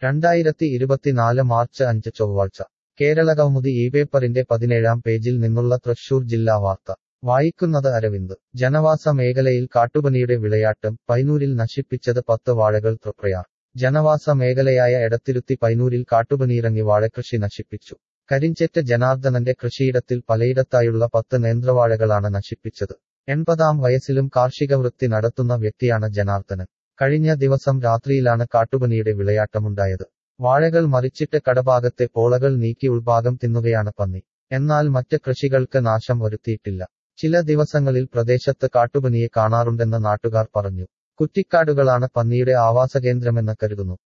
രണ്ടായിരത്തി ഇരുപത്തിനാല് മാർച്ച് അഞ്ച് ചൊവ്വാഴ്ച കേരളകൗമുദി ഈ പേപ്പറിന്റെ പതിനേഴാം പേജിൽ നിന്നുള്ള തൃശൂർ ജില്ലാ വാർത്ത വായിക്കുന്നത് അരവിന്ദ് ജനവാസ മേഖലയിൽ കാട്ടുപനിയുടെ വിളയാട്ടം പൈനൂരിൽ നശിപ്പിച്ചത് പത്ത് വാഴകൾ തൃപ്രയാർ ജനവാസ മേഖലയായ എടത്തിരുത്തി പൈനൂരിൽ കാട്ടുപനിയിറങ്ങി വാഴകൃഷി നശിപ്പിച്ചു കരിഞ്ചെറ്റ ജനാർദ്ദനന്റെ കൃഷിയിടത്തിൽ പലയിടത്തായുള്ള പത്ത് നേന്ത്രവാഴകളാണ് നശിപ്പിച്ചത് എൺപതാം വയസ്സിലും കാർഷിക വൃത്തി നടത്തുന്ന വ്യക്തിയാണ് ജനാർദ്ദനൻ കഴിഞ്ഞ ദിവസം രാത്രിയിലാണ് കാട്ടുപനിയുടെ വിളയാട്ടമുണ്ടായത് വാഴകൾ മറിച്ചിട്ട് കടഭാഗത്തെ പോളകൾ നീക്കി ഉൾഭാഗം തിന്നുകയാണ് പന്നി എന്നാൽ മറ്റ് കൃഷികൾക്ക് നാശം വരുത്തിയിട്ടില്ല ചില ദിവസങ്ങളിൽ പ്രദേശത്ത് കാട്ടുപനിയെ കാണാറുണ്ടെന്ന് നാട്ടുകാർ പറഞ്ഞു കുറ്റിക്കാടുകളാണ് പന്നിയുടെ ആവാസകേന്ദ്രമെന്ന് കരുതുന്നു